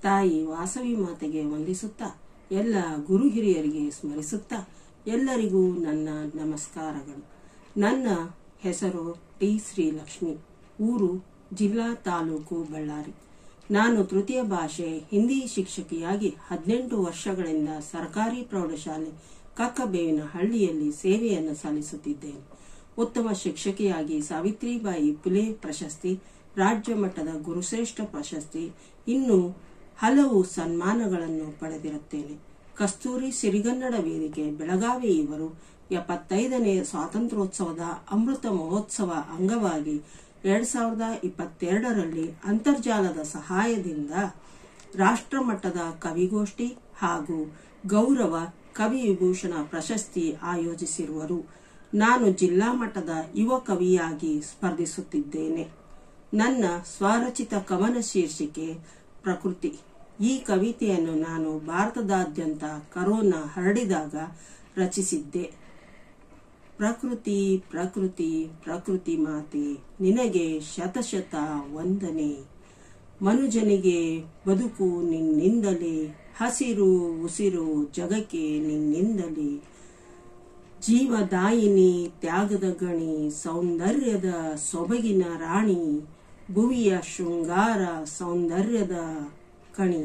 ತಾಯಿ ವಾಸವಿ ಮಾತೆಗೆ ವಂದಿಸುತ್ತಾ ಎಲ್ಲ ಗುರು ಹಿರಿಯರಿಗೆ ಸ್ಮರಿಸುತ್ತಾ ಎಲ್ಲರಿಗೂ ನನ್ನ ನಮಸ್ಕಾರಗಳು ನನ್ನ ಹೆಸರು ಟಿ ಶ್ರೀಲಕ್ಷ್ಮಿ ಊರು ಜಿಲ್ಲಾ ತಾಲೂಕು ಬಳ್ಳಾರಿ ನಾನು ತೃತೀಯ ಭಾಷೆ ಹಿಂದಿ ಶಿಕ್ಷಕಿಯಾಗಿ ಹದಿನೆಂಟು ವರ್ಷಗಳಿಂದ ಸರ್ಕಾರಿ ಪ್ರೌಢಶಾಲೆ ಕಕ್ಕಬೇವಿನ ಹಳ್ಳಿಯಲ್ಲಿ ಸೇವೆಯನ್ನು ಸಲ್ಲಿಸುತ್ತಿದ್ದೇನೆ ಉತ್ತಮ ಶಿಕ್ಷಕಿಯಾಗಿ ಸಾವಿತ್ರಿಬಾಯಿ ಪುಲೆ ಪ್ರಶಸ್ತಿ ರಾಜ್ಯ ಮಟ್ಟದ ಗುರುಶ್ರೇಷ್ಠ ಪ್ರಶಸ್ತಿ ಇನ್ನು ಹಲವು ಸನ್ಮಾನಗಳನ್ನು ಪಡೆದಿರುತ್ತೇನೆ ಕಸ್ತೂರಿ ಸಿರಿಗನ್ನಡ ವೇದಿಕೆ ಬೆಳಗಾವಿ ಇವರು ಎಪ್ಪತ್ತೈದನೇ ಸ್ವಾತಂತ್ರ್ಯೋತ್ಸವದ ಅಮೃತ ಮಹೋತ್ಸವ ಅಂಗವಾಗಿ ಎರಡ್ ಸಾವಿರದ ಇಪ್ಪತ್ತೆರಡರಲ್ಲಿ ಅಂತರ್ಜಾಲದ ಸಹಾಯದಿಂದ ರಾಷ್ಟ್ರಮಟ್ಟದ ಕವಿಗೋಷ್ಠಿ ಹಾಗೂ ಗೌರವ ಕವಿ ವಿಭೂಷಣ ಪ್ರಶಸ್ತಿ ಆಯೋಜಿಸಿರುವರು ನಾನು ಜಿಲ್ಲಾ ಮಟ್ಟದ ಯುವ ಕವಿಯಾಗಿ ಸ್ಪರ್ಧಿಸುತ್ತಿದ್ದೇನೆ ನನ್ನ ಸ್ವರಚಿತ ಕವನ ಶೀರ್ಷಿಕೆ ಪ್ರಕೃತಿ ಈ ಕವಿತೆಯನ್ನು ನಾನು ಭಾರತದಾದ್ಯಂತ ಕರೋನಾ ಹರಡಿದಾಗ ರಚಿಸಿದ್ದೆ ಪ್ರಕೃತಿ ಪ್ರಕೃತಿ ಪ್ರಕೃತಿ ಮಾತೆ ನಿನಗೆ ಶತಶತ ವಂದನೆ ಮನುಜನಿಗೆ ಬದುಕು ನಿನ್ನಿಂದಲೇ ಹಸಿರು ಉಸಿರು ಜಗಕ್ಕೆ ನಿನ್ನಿಂದಲೇ ಜೀವದಾಯಿನಿ ತ್ಯಾಗದ ಗಣಿ ಸೌಂದರ್ಯದ ಸೊಬಗಿನ ರಾಣಿ ಭುವಿಯ ಶೃಂಗಾರ ಸೌಂದರ್ಯದ ಕಣಿ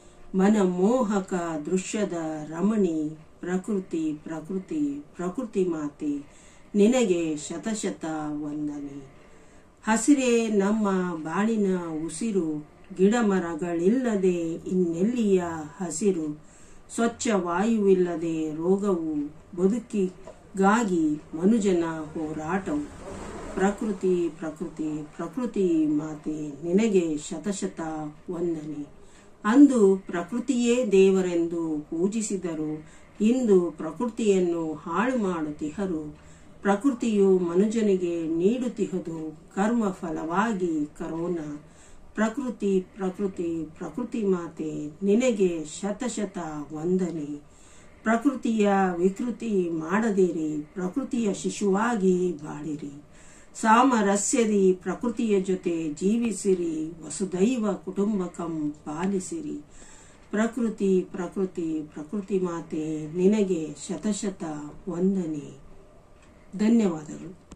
ಮನಮೋಹಕ ದೃಶ್ಯದ ರಮಣಿ ಪ್ರಕೃತಿ ಪ್ರಕೃತಿ ಪ್ರಕೃತಿ ಮಾತೆ ನಿನಗೆ ಶತಶತ ವಂದನೆ ಹಸಿರೇ ನಮ್ಮ ಬಾಳಿನ ಉಸಿರು ಗಿಡ ಮರಗಳಿಲ್ಲದೆ ಇನ್ನೆಲ್ಲಿಯ ಹಸಿರು ಸ್ವಚ್ಛ ವಾಯುವಿಲ್ಲದೆ ರೋಗವು ಬದುಕಿಗಾಗಿ ಮನುಜನ ಹೋರಾಟವು ಪ್ರಕೃತಿ ಪ್ರಕೃತಿ ಪ್ರಕೃತಿ ಮಾತೆ ನಿನಗೆ ಶತಶತ ವಂದನೆ ಅಂದು ಪ್ರಕೃತಿಯೇ ದೇವರೆಂದು ಪೂಜಿಸಿದರು ಇಂದು ಪ್ರಕೃತಿಯನ್ನು ಹಾಳು ಮಾಡುತ್ತಿಹರು ಪ್ರಕೃತಿಯು ಮನುಜನಿಗೆ ನೀಡುತ್ತಿಹದು ಕರ್ಮ ಫಲವಾಗಿ ಕರೋನಾ ಪ್ರಕೃತಿ ಪ್ರಕೃತಿ ಪ್ರಕೃತಿ ಮಾತೆ ನಿನಗೆ ಶತಶತ ವಂದನೆ ಪ್ರಕೃತಿಯ ವಿಕೃತಿ ಮಾಡದಿರಿ ಪ್ರಕೃತಿಯ ಶಿಶುವಾಗಿ ಬಾಳಿರಿ ಸಾಮರಸ್ಯದಿ ಪ್ರಕೃತಿಯ ಜೊತೆ ಜೀವಿಸಿರಿ ವಸುದೈವ ಕುಟುಂಬಕಂ ಪಾಲಿಸಿರಿ ಪ್ರಕೃತಿ ಪ್ರಕೃತಿ ಪ್ರಕೃತಿ ಮಾತೆ ನಿನಗೆ ಶತಶತ ವಂದನೆ ಧನ್ಯವಾದಗಳು